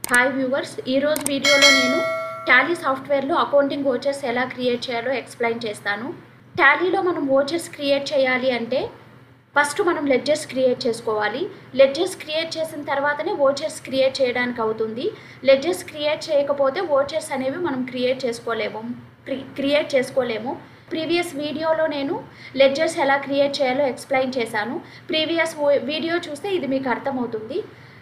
hi viewers ఈరోజు వీడియోలో నేను టాలీ సాఫ్ట్వేర్లో అకౌంటింగ్ ఓచర్స్ ఎలా క్రియేట్ చేయాలో ఎక్స్ప్లెయిన్ చేస్తాను టాలీలో మనం ఓచర్స్ క్రియేట్ చేయాలి అంటే ఫస్ట్ మనం లెడ్జర్స్ క్రియేట్ చేసుకోవాలి లెడ్జర్స్ క్రియేట్ చేసిన తర్వాతనే ఓచర్స్ క్రియేట్ చేయడానికి అవుతుంది లెడ్జర్స్ క్రియేట్ చేయకపోతే ఓచర్స్ అనేవి మనం క్రియేట్ చేసుకోలేము క్రియేట్ చేసుకోలేము ప్రీవియస్ వీడియోలో నేను లెడ్జర్స్ ఎలా క్రియేట్ చేయాలో ఎక్స్ప్లెయిన్ చేశాను ప్రీవియస్ వీడియో చూస్తే ఇది మీకు అర్థమవుతుంది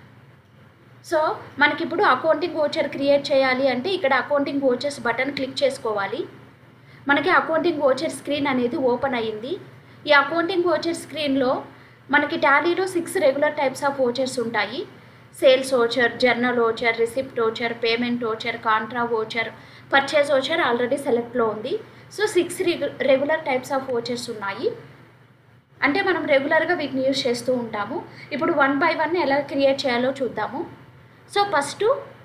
సో మనకి ఇప్పుడు అకౌంటింగ్ ఓచర్ క్రియేట్ చేయాలి అంటే ఇక్కడ అకౌంటింగ్ ఓచర్స్ బటన్ క్లిక్ చేసుకోవాలి మనకి అకౌంటింగ్ ఓచర్ స్క్రీన్ అనేది ఓపెన్ అయ్యింది ఈ అకౌంటింగ్ ఓచర్ స్క్రీన్లో మనకి టాలీలో six regular types of vouchers ఉంటాయి sales voucher journal voucher receipt voucher payment voucher contra voucher purchase voucher already సెలెక్ట్లో ఉంది so six regular types of vouchers ఉన్నాయి అంటే మనం రెగ్యులర్గా వీటిని యూజ్ చేస్తూ ఉంటాము ఇప్పుడు వన్ బై వన్ ఎలా క్రియేట్ చేయాలో చూద్దాము సో ఫస్ట్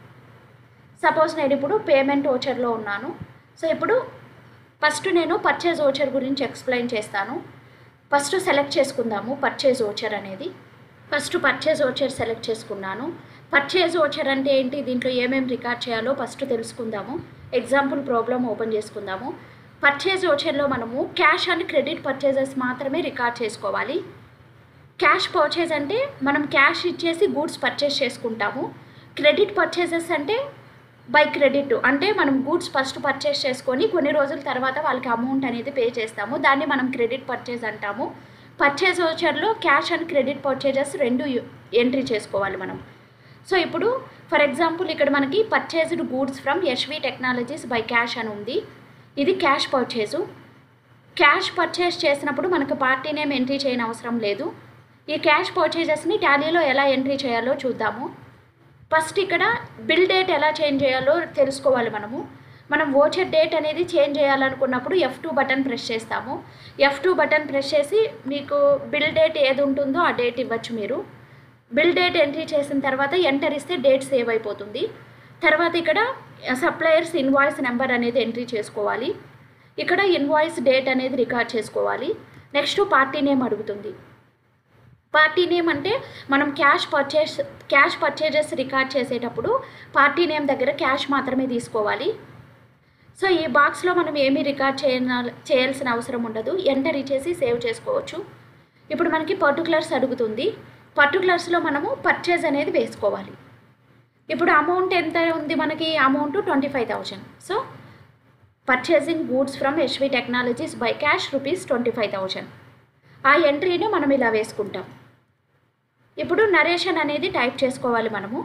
సపోజ్ నేను ఇప్పుడు పేమెంట్ ఓచర్లో ఉన్నాను సో ఇప్పుడు ఫస్ట్ నేను పర్చేజ్ ఓచర్ గురించి ఎక్స్ప్లెయిన్ చేస్తాను ఫస్ట్ సెలెక్ట్ చేసుకుందాము పర్చేజ్ ఓచర్ అనేది ఫస్ట్ పర్చేజ్ ఓచర్ సెలెక్ట్ చేసుకున్నాను పర్చేజ్ ఓచర్ అంటే ఏంటి దీంట్లో ఏమేమి రికార్డ్ చేయాలో ఫస్ట్ తెలుసుకుందాము ఎగ్జాంపుల్ ప్రాబ్లం ఓపెన్ చేసుకుందాము పర్చేజ్ ఓచర్లో మనము క్యాష్ అండ్ క్రెడిట్ పర్చేజెస్ మాత్రమే రికార్డ్ చేసుకోవాలి క్యాష్ పర్చేజ్ అంటే మనం క్యాష్ ఇచ్చేసి గూడ్స్ పర్చేస్ చేసుకుంటాము క్రెడిట్ పర్చేజెస్ అంటే బై క్రెడిట్ అంటే మనం గూడ్స్ ఫస్ట్ పర్చేస్ చేసుకొని కొన్ని రోజుల తర్వాత వాళ్ళకి అమౌంట్ అనేది పే చేస్తాము దాన్ని మనం క్రెడిట్ పర్చేజ్ అంటాము పర్చేజ్ ఓచర్లో క్యాష్ అండ్ క్రెడిట్ పర్చేజెస్ రెండు ఎంట్రీ చేసుకోవాలి మనం సో ఇప్పుడు ఫర్ ఎగ్జాంపుల్ ఇక్కడ మనకి purchased goods from Yashvi technologies by cash అని ఉంది ఇది క్యాష్ పర్చేజు క్యాష్ పర్చేస్ చేసినప్పుడు మనకు పార్టీ నేమ్ ఎంట్రీ చేయని అవసరం లేదు ఈ క్యాష్ పర్చేజెస్ని టాలీలో ఎలా ఎంట్రీ చేయాలో చూద్దాము ఫస్ట్ ఇక్కడ బిల్ డేట్ ఎలా చేంజ్ చేయాలో తెలుసుకోవాలి మనము మనం ఓచర్ డేట్ అనేది చేంజ్ చేయాలనుకున్నప్పుడు ఎఫ్ టూ బటన్ ప్రెస్ చేస్తాము ఎఫ్ టూ బటన్ ప్రెస్ చేసి మీకు బిల్ డేట్ ఏది ఉంటుందో ఆ డేట్ ఇవ్వచ్చు మీరు బిల్ డేట్ ఎంట్రీ చేసిన తర్వాత ఎంటర్ ఇస్తే డేట్ సేవ్ అయిపోతుంది తర్వాత ఇక్కడ సప్లయర్స్ ఇన్వాయిస్ నెంబర్ అనేది ఎంట్రీ చేసుకోవాలి ఇక్కడ ఇన్వాయిస్ డేట్ అనేది రికార్డ్ చేసుకోవాలి నెక్స్ట్ పార్టీ నేమ్ అడుగుతుంది పార్టీ నేమ్ అంటే మనం cash purchase cash purchases record చేసేటప్పుడు పార్టీ నేమ్ దగ్గర క్యాష్ మాత్రమే తీసుకోవాలి సో ఈ బాక్స్లో మనం ఏమీ రికార్డ్ చేయ చేయాల్సిన అవసరం ఉండదు ఎంటర్ ఇచ్చేసి సేవ్ చేసుకోవచ్చు ఇప్పుడు మనకి పర్టికులర్స్ అడుగుతుంది పర్టికులర్స్లో మనము పర్చేజ్ అనేది వేసుకోవాలి ఇప్పుడు అమౌంట్ ఎంత ఉంది మనకి amount twenty five thousand so purchasing goods from SV technologies by cash rupees twenty five thousand ఆ ఎంట్రీని మనం ఇలా వేసుకుంటాం ఇప్పుడు నరేషన్ అనేది టైప్ చేసుకోవాలి మనము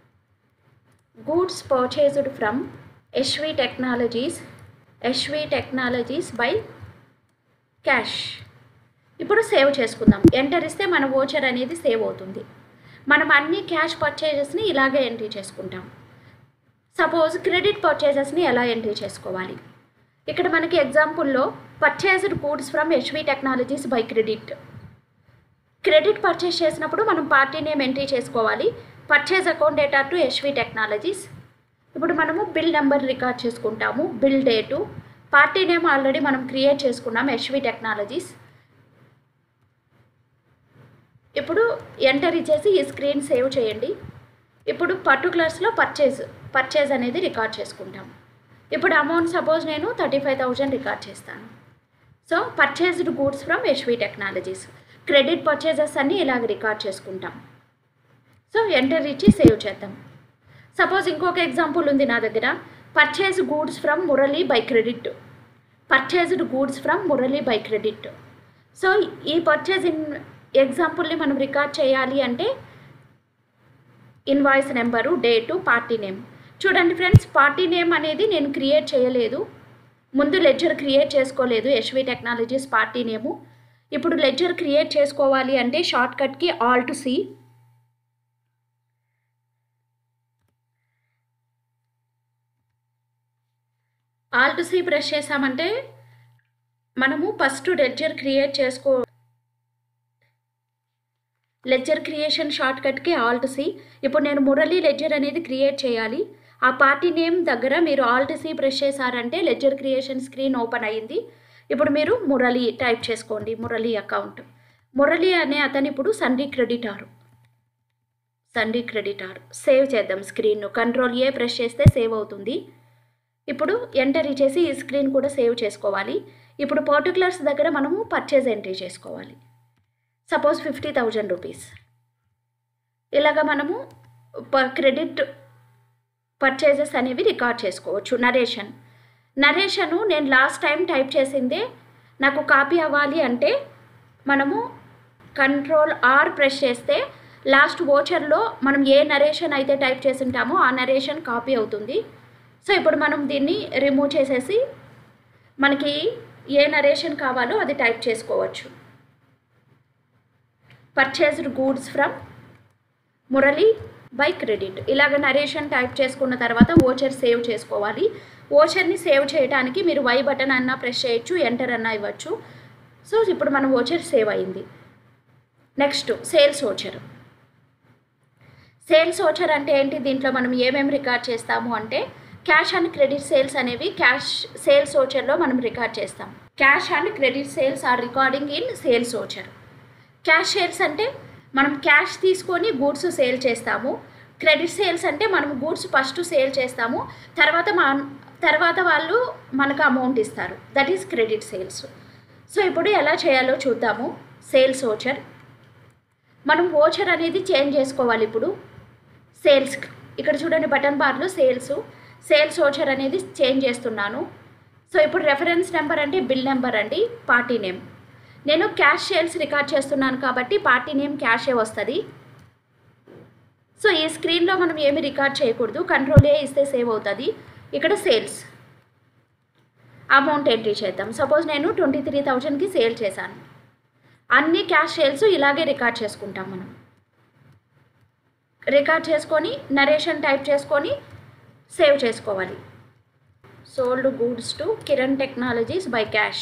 goods purchased from SV technologies SV technologies by cash ఇప్పుడు సేవ్ చేసుకుందాం ఎంటర్ ఇస్తే మన ఓచర్ అనేది సేవ్ అవుతుంది మనం అన్ని క్యాష్ పర్చేజెస్ని ఇలాగే ఎంట్రీ చేసుకుంటాం సపోజ్ క్రెడిట్ పర్చేజెస్ని ఎలా ఎంట్రీ చేసుకోవాలి ఇక్కడ మనకి ఎగ్జాంపుల్లో purchased goods from HV technologies by credit credit purchase చేసినప్పుడు మనం పార్టీ నేమ్ ఎంట్రీ చేసుకోవాలి purchase account data to HV technologies ఇప్పుడు మనము బిల్ నెంబర్ రికార్డ్ చేసుకుంటాము bill date party name already మనం క్రియేట్ చేసుకున్నాం హెచ్వి టెక్నాలజీస్ ఇప్పుడు ఎంటర్ ఇచ్చేసి ఈ స్క్రీన్ సేవ్ చేయండి ఇప్పుడు పర్టికులర్స్లో పర్చేజ్ పర్చేజ్ అనేది రికార్డ్ చేసుకుంటాం ఇప్పుడు అమౌంట్ సపోజ్ నేను థర్టీ ఫైవ్ థౌజండ్ రికార్డ్ చేస్తాను so purchased goods from HV technologies credit purchases అన్నీ ఇలాగ రికార్డ్ చేసుకుంటాం సో ఎంటర్ ఇచ్చి సేవ్ చేద్దాం సపోజ్ ఇంకొక ఎగ్జాంపుల్ ఉంది నా దగ్గర purchase goods from Murali by credit purchased goods from Murali by credit so ఈ పర్చేజ్ ఇన్ ఎగ్జాంపుల్ని మనం రికార్డ్ చేయాలి అంటే invoice number date party name చూడండి ఫ్రెండ్స్ పార్టీ నేమ్ అనేది నేను క్రియేట్ చేయలేదు ముందు లెడ్జర్ క్రియేట్ చేసుకోలేదు యశ్వి టెక్నాలజీస్ పార్టీ నేము ఇప్పుడు లెడ్జర్ క్రియేట్ చేసుకోవాలి అంటే షార్ట్ కట్కి all to C all to C press చేసామంటే మనము ఫస్ట్ లెడ్జర్ క్రియేట్ చేసుకో లెడ్జర్ క్రియేషన్ షార్ట్ కట్కి ఆల్ట్ సి ఇప్పుడు నేను మురళీ లెడ్జర్ అనేది క్రియేట్ చేయాలి ఆ పార్టీ నేమ్ దగ్గర మీరు ఆల్ట్ సి ప్రెస్ చేశారంటే లెడ్జర్ క్రియేషన్ స్క్రీన్ ఓపెన్ అయ్యింది ఇప్పుడు మీరు మురళి టైప్ చేసుకోండి మురళి అకౌంట్ మురళి అనే అతను ఇప్పుడు సన్రీ క్రెడిటారు తండ్రి క్రెడిటార్ సేవ్ చేద్దాం స్క్రీన్ను కంట్రోల్ ఏ ప్రెస్ చేస్తే సేవ్ అవుతుంది ఇప్పుడు ఎంటర్ ఇచ్చేసి ఈ స్క్రీన్ కూడా సేవ్ చేసుకోవాలి ఇప్పుడు పర్టికులర్స్ దగ్గర మనము పర్చేజ్ ఎంట్రీ చేసుకోవాలి సపోజ్ ఫిఫ్టీ థౌజండ్ రూపీస్ ఇలాగ మనము క్రెడిట్ పర్చేజెస్ అనేవి రికార్డ్ చేసుకోవచ్చు నరేషన్ నరేషను నేను లాస్ట్ టైం టైప్ చేసిందే నాకు కాపీ అవ్వాలి అంటే మనము కంట్రోల్ ఆర్ ప్రెస్ చేస్తే లాస్ట్ ఓచర్లో మనం ఏ నరేషన్ అయితే టైప్ చేసి ఉంటామో ఆ నరేషన్ కాపీ అవుతుంది సో ఇప్పుడు మనం దీన్ని రిమూవ్ చేసేసి మనకి ఏ నరేషన్ కావాలో అది టైప్ చేసుకోవచ్చు purchased goods from Murali by credit ఇలాగ నరేషన్ టైప్ చేసుకున్న తర్వాత ఓచర్ సేవ్ చేసుకోవాలి ఓచర్ని సేవ్ చేయడానికి మీరు వై బటన్ అన్నా ప్రెస్ చేయొచ్చు ఎంటర్ అన్నా ఇవ్వచ్చు సో ఇప్పుడు మన ఓచర్ సేవ్ అయింది next sales voucher sales voucher అంటే ఏంటి దీంట్లో మనం ఏమేమి రికార్డ్ చేస్తాము అంటే క్యాష్ అండ్ క్రెడిట్ సేల్స్ అనేవి క్యాష్ సేల్స్ ఓచర్లో మనం రికార్డ్ చేస్తాం cash and credit sales are recording in sales voucher cash sales అంటే మనం క్యాష్ తీసుకొని గూడ్స్ సేల్ చేస్తాము క్రెడిట్ సేల్స్ అంటే మనం గూడ్స్ ఫస్ట్ సేల్ చేస్తాము తర్వాత మా తర్వాత వాళ్ళు మనకు అమౌంట్ ఇస్తారు that is credit sales so ఇప్పుడు ఎలా చేయాలో చూద్దాము సేల్స్ ఓచర్ మనం ఓచర్ అనేది చేంజ్ చేసుకోవాలి ఇప్పుడు సేల్స్ ఇక్కడ చూడండి బటన్ బార్లో సేల్స్ సేల్స్ ఓచర్ అనేది చేంజ్ చేస్తున్నాను సో ఇప్పుడు రెఫరెన్స్ నెంబర్ అంటే బిల్ నెంబర్ అండి పార్టీ నేమ్ నేను క్యాష్ సేల్స్ రికార్డ్ చేస్తున్నాను కాబట్టి పార్టీ నేమ్ క్యాషే వస్తుంది సో ఈ స్క్రీన్లో మనం ఏమి రికార్డ్ చేయకూడదు కంట్రోల్ ఏ ఇస్తే సేవ్ అవుతుంది ఇక్కడ సేల్స్ అమౌంట్ ఎంట్రీ చేద్దాం సపోజ్ నేను ట్వంటీ త్రీ థౌజండ్కి సేల్ చేశాను అన్ని క్యాష్ సేల్స్ ఇలాగే రికార్డ్ చేసుకుంటాం మనం రికార్డ్ చేసుకొని నరేషన్ టైప్ చేసుకొని సేవ్ చేసుకోవాలి sold goods to Kiran technologies by cash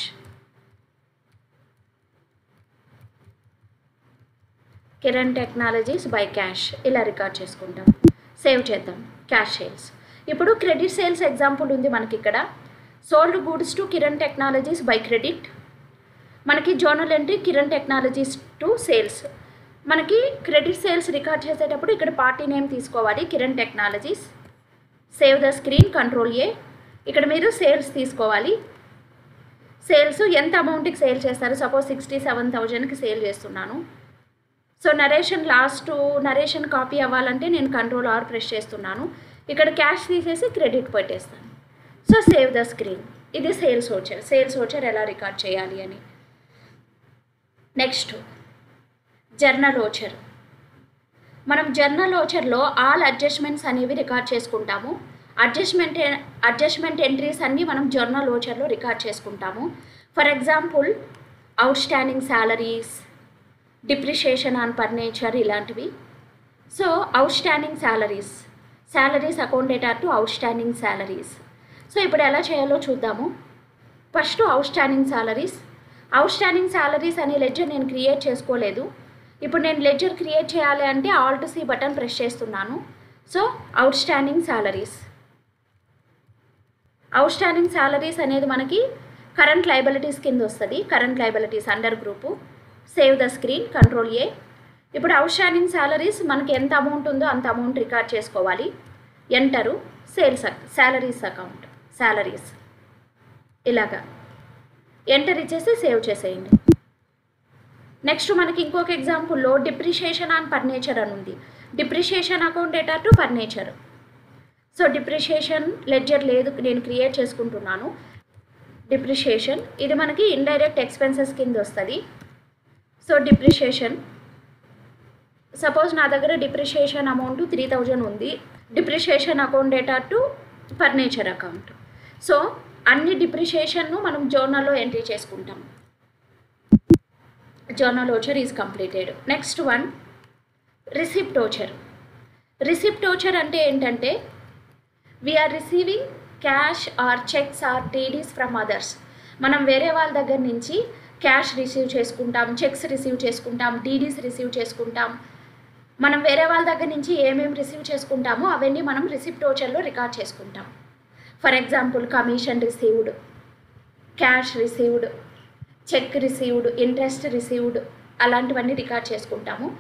Kiran technologies by cash ఇలా రికార్డ్ చేసుకుంటాం సేవ్ చేద్దాం క్యాష్ సేల్స్ ఇప్పుడు క్రెడిట్ సేల్స్ ఎగ్జాంపుల్ ఉంది మనకి ఇక్కడ sold goods to Kiran technologies by credit మనకి journal entry Kiran technologies to sales మనకి క్రెడిట్ సేల్స్ రికార్డ్ చేసేటప్పుడు ఇక్కడ పార్టీ నేమ్ తీసుకోవాలి Kiran technologies save the screen control A ఇక్కడ మీరు సేల్స్ తీసుకోవాలి సేల్స్ ఎంత అమౌంట్కి సేల్ చేస్తారు సపోజ్ సిక్స్టీ సెవెన్ థౌజండ్కి సేల్ చేస్తున్నాను so narration last narration copy అవ్వాలంటే నేను కంట్రోల్ ఆర్ ప్రెస్ చేస్తున్నాను ఇక్కడ క్యాష్ తీసేసి క్రెడిట్ పెట్టేస్తాను సో సేవ్ ద స్క్రీన్ ఇది సేల్స్ ఓచర్ సేల్స్ ఓచర్ ఎలా రికార్డ్ చేయాలి అని నెక్స్ట్ జర్నల్ ఓచర్ మనం జర్నల్ ఓచర్లో ఆల్ అడ్జస్ట్మెంట్స్ అనేవి రికార్డ్ చేసుకుంటాము అడ్జస్ట్మెంట్ అడ్జస్ట్మెంట్ ఎంట్రీస్ అన్నీ మనం జర్నల్ ఓచర్లో రికార్డ్ చేసుకుంటాము for example outstanding salaries depreciation on furniture ఇలాంటివి so outstanding salaries salaries accounted to outstanding salaries so ఇప్పుడు ఎలా చేయాలో చూద్దాము first outstanding salaries outstanding salaries అనే లెడ్జర్ నేను క్రియేట్ చేసుకోలేదు ఇప్పుడు నేను లెడ్జర్ క్రియేట్ చేయాలి అంటే ఆల్ట్ సి బటన్ ప్రెస్ చేస్తున్నాను so outstanding salaries outstanding salaries అనేది మనకి కరెంట్ లైబిలిటీస్ కింద వస్తుంది current liabilities under group save the screen control A ఇప్పుడు అవుట్ స్టాండింగ్ శాలరీస్ మనకి ఎంత అమౌంట్ ఉందో అంత అమౌంట్ రికార్డ్ చేసుకోవాలి enter sales salaries account salaries ఇలాగా ఎంటర్ ఇచ్చేసి సేవ్ చేసేయండి నెక్స్ట్ మనకి ఇంకొక ఎగ్జాంపుల్లో డిప్రిషియేషన్ ఆన్ ఫర్నిచర్ అని ఉంది depreciation account data to furniture so depreciation ledger లేదు నేను క్రియేట్ చేసుకుంటున్నాను డిప్రిషియేషన్ ఇది మనకి ఇండైరెక్ట్ ఎక్స్పెన్సెస్ కింద వస్తుంది సో డిప్రిషియేషన్ సపోజ్ నా దగ్గర డిప్రిషియేషన్ అమౌంట్ త్రీ థౌజండ్ ఉంది depreciation account data to furniture account so అన్ని డిప్రిషియేషన్ను మనం జోనల్లో ఎంట్రీ చేసుకుంటాం journal voucher is completed next one receipt voucher receipt voucher అంటే ఏంటంటే we are receiving cash or cheques or DDs from others మనం వేరే వాళ్ళ దగ్గర నుంచి క్యాష్ రిసీవ్ చేసుకుంటాం చెక్స్ రిసీవ్ చేసుకుంటాం టీడీస్ రిసీవ్ చేసుకుంటాం మనం వేరే వాళ్ళ దగ్గర నుంచి ఏమేమి రిసీవ్ చేసుకుంటామో అవన్నీ మనం రిసిప్ట్ ఓచర్లో రికార్డ్ చేసుకుంటాం for example commission received cash received cheque received interest received అలాంటివన్నీ రికార్డ్ చేసుకుంటాము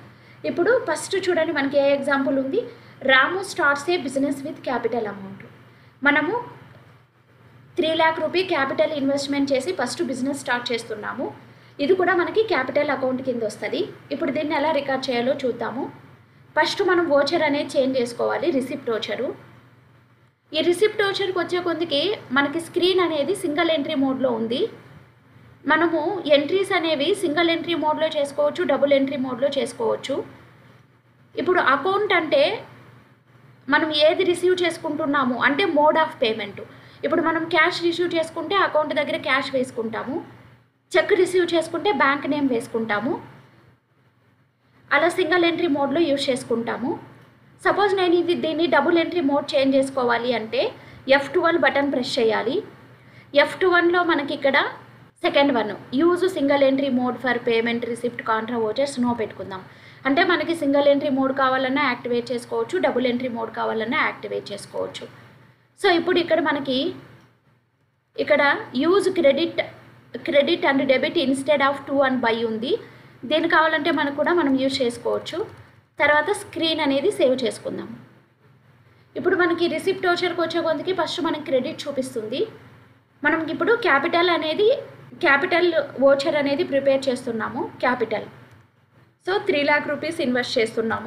ఇప్పుడు ఫస్ట్ చూడండి మనకి ఏ ఎగ్జాంపుల్ ఉంది Ramu starts a business with capital amount మనము three lakh rupee capital investment చేసి ఫస్ట్ బిజినెస్ స్టార్ట్ చేస్తున్నాము ఇది కూడా మనకి క్యాపిటల్ అకౌంట్ కింద వస్తుంది ఇప్పుడు దీన్ని ఎలా రికార్డ్ చేయాలో చూద్దాము ఫస్ట్ మనం ఓచర్ అనేది చేంజ్ చేసుకోవాలి రిసిప్ట్ ఓచరు ఈ రిసిప్ట్ ఓచర్కి వచ్చే కొద్దికి మనకి స్క్రీన్ అనేది సింగిల్ ఎంట్రీ మోడ్లో ఉంది మనము ఎంట్రీస్ అనేవి సింగిల్ ఎంట్రీ మోడ్లో చేసుకోవచ్చు డబుల్ ఎంట్రీ మోడ్లో చేసుకోవచ్చు ఇప్పుడు అకౌంట్ అంటే మనం ఏది రిసీవ్ చేసుకుంటున్నాము అంటే మోడ్ ఆఫ్ పేమెంట్ ఇప్పుడు మనం క్యాష్ రిసీవ్ చేసుకుంటే అకౌంట్ దగ్గర క్యాష్ వేసుకుంటాము చెక్ రిసీవ్ చేసుకుంటే బ్యాంక్ నేమ్ వేసుకుంటాము అలా సింగిల్ ఎంట్రీ మోడ్లో యూజ్ చేసుకుంటాము సపోజ్ నేను ఇది దీన్ని డబుల్ ఎంట్రీ మోడ్ చేంజ్ చేసుకోవాలి అంటే ఎఫ్ ట్వెల్వ్ బటన్ ప్రెస్ చేయాలి ఎఫ్ వన్లో మనకి ఇక్కడ second one use single entry mode for payment receipt contra vouchers no పెట్టుకుందాం అంటే మనకి సింగిల్ ఎంట్రీ మోడ్ కావాలన్నా యాక్టివేట్ చేసుకోవచ్చు డబుల్ ఎంట్రీ మోడ్ కావాలన్నా యాక్టివేట్ చేసుకోవచ్చు సో ఇప్పుడు ఇక్కడ మనకి ఇక్కడ use credit credit and debit instead of to and by ఉంది దేని కావాలంటే మనకు కూడా మనం యూజ్ చేసుకోవచ్చు తర్వాత స్క్రీన్ అనేది సేవ్ చేసుకుందాం ఇప్పుడు మనకి రిసిప్ట్ ఓచర్కి వచ్చే కొందికి ఫస్ట్ మనకి క్రెడిట్ చూపిస్తుంది మనం ఇప్పుడు క్యాపిటల్ అనేది క్యాపిటల్ ఓచర్ అనేది ప్రిపేర్ చేస్తున్నాము capital so three lakh rupees invest చేస్తున్నాము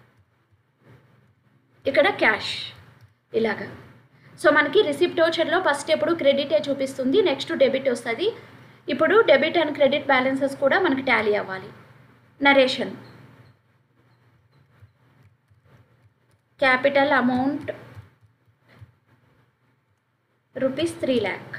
ఇక్కడ క్యాష్ ఇలాగా సో మనకి రిసిప్ట్ ఓచర్లో ఫస్ట్ ఎప్పుడు క్రెడిటే చూపిస్తుంది నెక్స్ట్ డెబిట్ వస్తుంది ఇప్పుడు డెబిట్ అండ్ క్రెడిట్ బ్యాలెన్సెస్ కూడా మనకి టాలీ అవ్వాలి narration capital amount rupees three lakh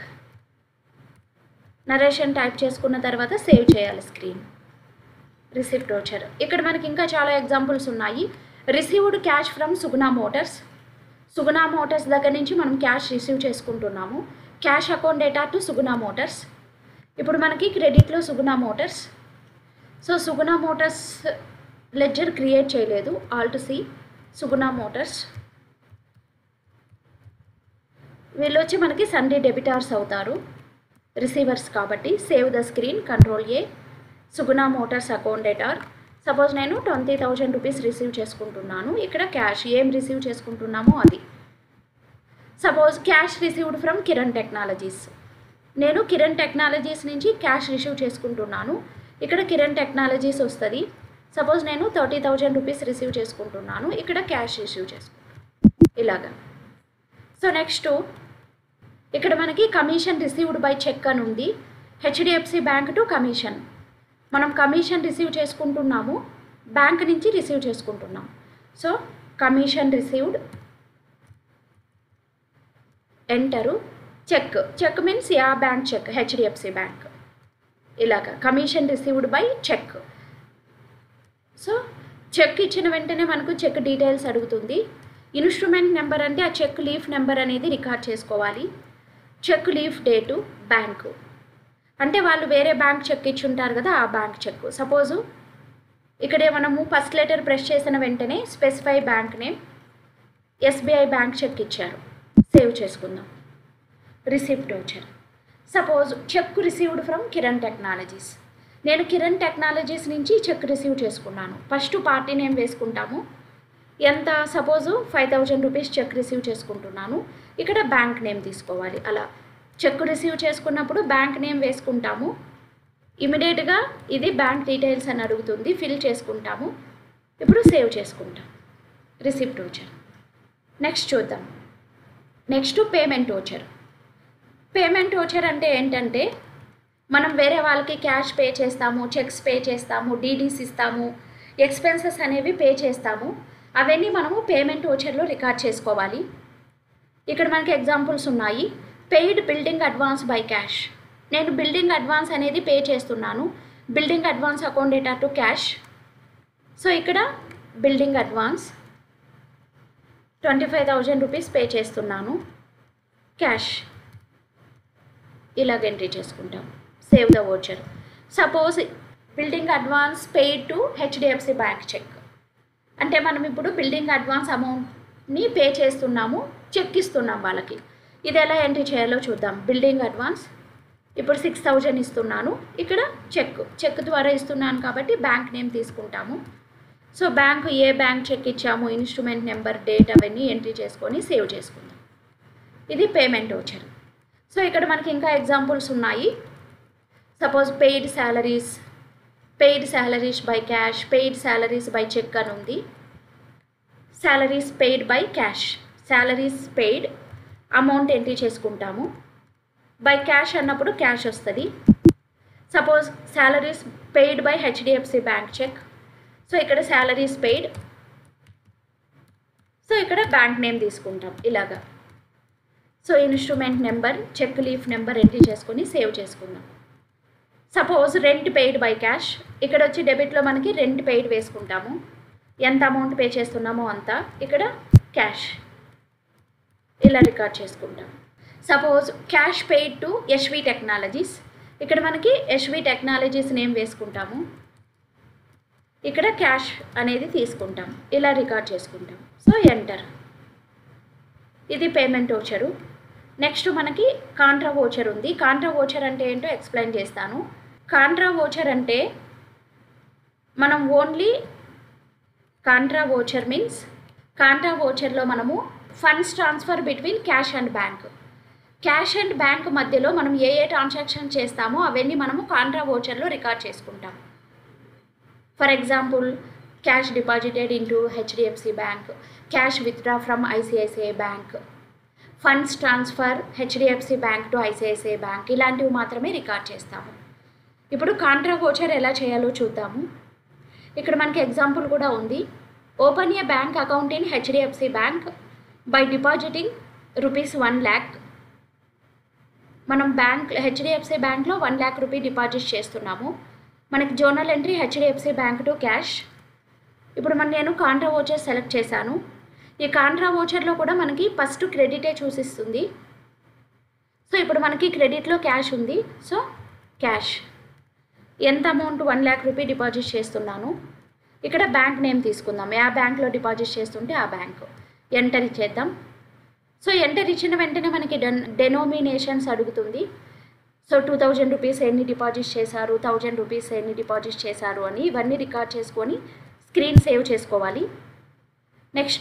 narration type చేసుకున్న తర్వాత సేవ్ చేయాలి స్క్రీన్ రిసిప్ట్ ఓచర్ ఇక్కడ మనకి ఇంకా చాలా ఎగ్జాంపుల్స్ ఉన్నాయి received cash from Suguna Motors Suguna Motors దగ్గర నుంచి మనం క్యాష్ రిసీవ్ చేసుకుంటున్నాము cash account data to Suguna Motors ఇప్పుడు మనకి క్రెడిట్లో Suguna Motors so Suguna Motors ledger create చేయలేదు alt to C Suguna Motors వీళ్ళు వచ్చి మనకి సండే డెబిటార్స్ అవుతారు రిసీవర్స్ కాబట్టి save the screen control A Suguna Motors account debtor suppose నేను ట్వంటీ థౌజండ్ రూపీస్ రిసీవ్ చేసుకుంటున్నాను ఇక్కడ క్యాష్ ఏం రిసీవ్ చేసుకుంటున్నామో అది suppose cash received from Kiran Technologies నేను కిరణ్ టెక్నాలజీస్ నుంచి క్యాష్ రిసీవ్ చేసుకుంటున్నాను ఇక్కడ కిరణ్ టెక్నాలజీస్ వస్తుంది సపోజ్ నేను థర్టీ థౌజండ్ రూపీస్ రిసీవ్ చేసుకుంటున్నాను ఇక్కడ క్యాష్ రిసీవ్ చేసుకుంటాను ఇలాగా సో నెక్స్ట్ ఇక్కడ మనకి కమిషన్ రిసీవ్డ్ బై చెక్ అని ఉంది హెచ్డిఎఫ్సి బ్యాంక్ టు కమిషన్ మనం కమిషన్ రిసీవ్ చేసుకుంటున్నాము బ్యాంక్ నుంచి రిసీవ్ చేసుకుంటున్నాం so commission received enter cheque cheque means a bank cheque HDFC bank ఇలాగ commission received by cheque so cheque ఇచ్చిన వెంటనే మనకు చెక్ డీటెయిల్స్ అడుగుతుంది ఇన్స్ట్రుమెంట్ నెంబర్ అంటే ఆ చెక్ లీఫ్ నెంబర్ అనేది రికార్డ్ చేసుకోవాలి చెక్ లీఫ్ డేటు బ్యాంకు అంటే వాళ్ళు వేరే బ్యాంక్ చెక్ ఇచ్చి ఉంటారు కదా ఆ బ్యాంక్ చెక్ సపోజు ఇక్కడే మనము ఫస్ట్ లెటర్ ప్రెస్ చేసిన వెంటనే specify bank name SBI bank cheque ఇచ్చారు సేవ్ చేసుకుందాం రిసిప్ట్ వచ్చారు suppose cheque received from Kiran Technologies నేను కిరణ్ టెక్నాలజీస్ నుంచి చెక్ రిసీవ్ చేసుకున్నాను ఫస్ట్ పార్టీ నేమ్ వేసుకుంటాము ఎంత suppose five thousand rupees cheque receive చేసుకుంటున్నాను ఇక్కడ బ్యాంక్ నేమ్ తీసుకోవాలి అలా చెక్ రిసీవ్ చేసుకున్నప్పుడు బ్యాంక్ నేమ్ వేసుకుంటాము ఇమీడియట్గా ఇది బ్యాంక్ డీటెయిల్స్ అని అడుగుతుంది ఫిల్ చేసుకుంటాము ఇప్పుడు సేవ్ చేసుకుంటాం రిసిప్ట్ ఓచర్ నెక్స్ట్ చూద్దాం next payment voucher payment voucher అంటే ఏంటంటే మనం వేరే వాళ్ళకి క్యాష్ పే చేస్తాము చెక్స్ పే చేస్తాము డీడీస్ ఇస్తాము ఎక్స్పెన్సెస్ అనేవి పే చేస్తాము అవన్నీ మనము పేమెంట్ ఓచర్లో రికార్డ్ చేసుకోవాలి ఇక్కడ మనకి ఎగ్జాంపుల్స్ ఉన్నాయి paid building advance by cash నేను బిల్డింగ్ అడ్వాన్స్ అనేది పే చేస్తున్నాను building advance account data to cash so ఇక్కడ building advance twenty five thousand rupees pay చేస్తున్నాను క్యాష్ ఇలాగ ఎంట్రీ చేసుకుంటాం save the voucher suppose building advance paid to HDFC bank cheque అంటే మనం ఇప్పుడు బిల్డింగ్ అడ్వాన్స్ అమౌంట్ని పే చేస్తున్నాము చెక్ ఇస్తున్నాం వాళ్ళకి ఇది ఎలా ఎంట్రీ చేయాలో చూద్దాం బిల్డింగ్ అడ్వాన్స్ ఇప్పుడు సిక్స్ థౌజండ్ ఇస్తున్నాను ఇక్కడ చెక్ చెక్ ద్వారా ఇస్తున్నాను కాబట్టి బ్యాంక్ నేమ్ తీసుకుంటాము సో బ్యాంకు ఏ బ్యాంక్ చెక్ ఇచ్చాము ఇన్స్ట్రుమెంట్ నెంబర్ డేట్ అవన్నీ ఎంట్రీ చేసుకొని సేవ్ చేసుకుందాం ఇది పేమెంట్ ఓచర్ సో ఇక్కడ మనకి ఇంకా ఎగ్జాంపుల్స్ ఉన్నాయి suppose paid salaries paid salaries by cash paid salaries by cheque అని ఉంది salaries paid by cash salaries paid amount entry చేసుకుంటాము బై క్యాష్ అన్నప్పుడు క్యాష్ వస్తుంది suppose salaries paid by HDFC bank cheque so ఇక్కడ salaries paid so ఇక్కడ bank name తీసుకుంటాం ఇలాగా so instrument number cheque leaf number entry చేసుకొని save చేసుకుందాం suppose rent paid by cash ఇక్కడ వచ్చి డెబిట్లో మనకి రెంట్ పెయిడ్ వేసుకుంటాము ఎంత అమౌంట్ పే చేస్తున్నామో అంత ఇక్కడ క్యాష్ ఇలా రికార్డ్ చేసుకుంటాం suppose cash paid to SV Technologies ఇక్కడ మనకి ఎస్వి టెక్నాలజీస్ నేమ్ వేసుకుంటాము ఇక్కడ క్యాష్ అనేది తీసుకుంటాం ఇలా రికార్డ్ చేసుకుంటాం సో ఎంటర్ ఇది పేమెంట్ ఓచరు నెక్స్ట్ మనకి కాంట్రా ఓచర్ ఉంది కాంట్రా ఓచర్ అంటే ఏంటో ఎక్స్ప్లెయిన్ చేస్తాను కాంట్రా ఓచర్ అంటే మనం only contra voucher means contra ఓచర్లో మనము funds transfer between cash and bank cash and bank మధ్యలో మనం ఏ ఏ ట్రాన్సాక్షన్ చేస్తామో అవన్నీ మనము కాంట్రా ఓచర్లో రికార్డ్ చేసుకుంటాం for example cash deposited into HDFC bank cash withdraw from ICICI bank funds transfer HDFC bank to ICICI bank ఇలాంటివి మాత్రమే రికార్డ్ చేస్తాము ఇప్పుడు కాంట్రా వోచర్ ఎలా చేయాలో చూద్దాము ఇక్కడ మనకి ఎగ్జాంపుల్ కూడా ఉంది open a bank account in HDFC bank by depositing rupees one lakh మనం బ్యాంక్ హెచ్డిఎఫ్సి బ్యాంక్లో వన్ ల్యాక్ రూపీ డిపాజిట్ చేస్తున్నాము మనకి journal entry HDFC bank to cash ఇప్పుడు మన నేను కాంట్రా వోచర్ సెలెక్ట్ చేశాను ఈ కాంట్రా వోచర్లో కూడా మనకి ఫస్ట్ క్రెడిటే చూసిస్తుంది సో ఇప్పుడు మనకి క్రెడిట్లో క్యాష్ ఉంది సో క్యాష్ ఎంత amount one lakh rupee deposit చేస్తున్నాను ఇక్కడ బ్యాంక్ నేమ్ తీసుకుందాం ఏ బ్యాంక్లో డిపాజిట్ చేస్తుంటే ఆ బ్యాంక్ ఎంటర్ ఇచ్చేద్దాం సో ఎంటర్ ఇచ్చిన వెంటనే మనకి డెన్ డెనోమినేషన్స్ అడుగుతుంది సో టూ థౌజండ్ రూపీస్ ఎన్ని డిపాజిట్ చేశారు థౌజండ్ రూపీస్ ఎన్ని డిపాజిట్ చేశారు అని ఇవన్నీ రికార్డ్ చేసుకొని స్క్రీన్ సేవ్ చేసుకోవాలి నెక్స్ట్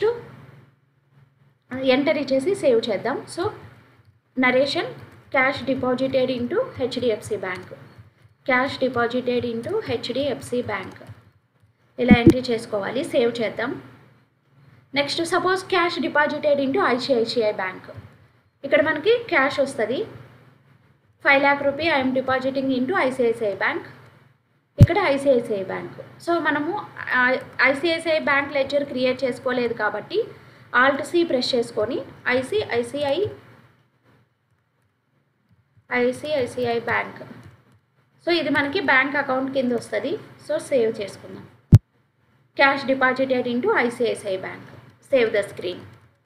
ఎంటర్ ఇచ్చేసి సేవ్ చేద్దాం so narration cash deposited into HDFC bank cash deposited into HDFC bank ఇలా ఎంట్రీ చేసుకోవాలి సేవ్ చేద్దాం next suppose cash deposited into ICICI bank ఇక్కడ మనకి క్యాష్ వస్తుంది five lakh rupee I'm depositing into ICICI bank ఇక్కడ ICICI bank so మనము ICICI bank ledger create చేసుకోలేదు కాబట్టి ఆల్ట్ సి ప్రెస్ చేసుకొని ఐసిఐసిఐ ఐసిఐసిఐ బ్యాంక్ సో ఇది మనకి బ్యాంక్ అకౌంట్ కింద వస్తుంది సో సేవ్ చేసుకుందాం cash deposited into ICICI bank save the screen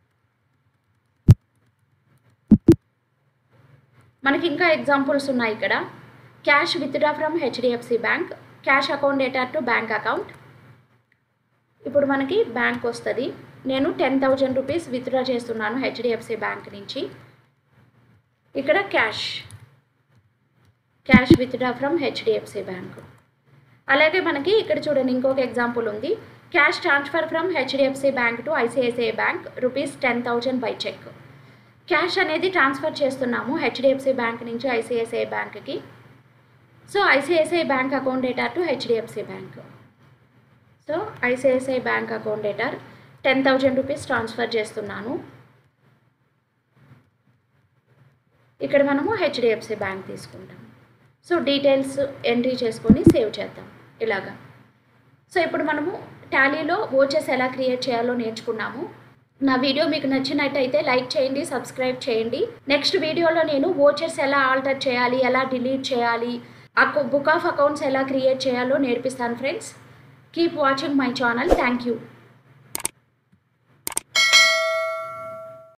మనకి ఇంకా ఎగ్జాంపుల్స్ ఉన్నాయి ఇక్కడ cash withdraw from HDFC bank cash account data to bank account ఇప్పుడు మనకి బ్యాంక్ వస్తుంది నేను టెన్ థౌజండ్ రూపీస్ విత్డ్రా చేస్తున్నాను హెచ్డిఎఫ్సి బ్యాంక్ నుంచి ఇక్కడ cash cash withdraw from HDFC bank అలాగే మనకి ఇక్కడ చూడండి ఇంకొక ఎగ్జాంపుల్ ఉంది cash transfer from HDFC bank to ICICI bank rupees ten thousand by cheque cash అనేది ట్రాన్స్ఫర్ చేస్తున్నాము హెచ్డిఎఫ్సి బ్యాంక్ నుంచి ఐసిఐసిఐ బ్యాంక్కి so ICICI bank account data to HDFC bank so ICICI bank account debtor ten thousand rupees transfer చేస్తున్నాను ఇక్కడ మనము HDFC bank తీసుకుంటాం so details entry చేసుకొని save చేద్దాం ఇలాగా సో ఇప్పుడు మనము టాలీలో ఓచెస్ ఎలా క్రియేట్ చేయాలో నేర్చుకున్నాము నా వీడియో మీకు నచ్చినట్టయితే లైక్ చేయండి సబ్స్క్రైబ్ చేయండి నెక్స్ట్ వీడియోలో నేను ఓచర్స్ ఎలా ఆల్టర్ చేయాలి ఎలా డిలీట్ చేయాలి అకౌ బుక్ ఆఫ్ అకౌంట్స్ ఎలా క్రియేట్ చేయాలో నేర్పిస్తాను friends keep watching my channel thank you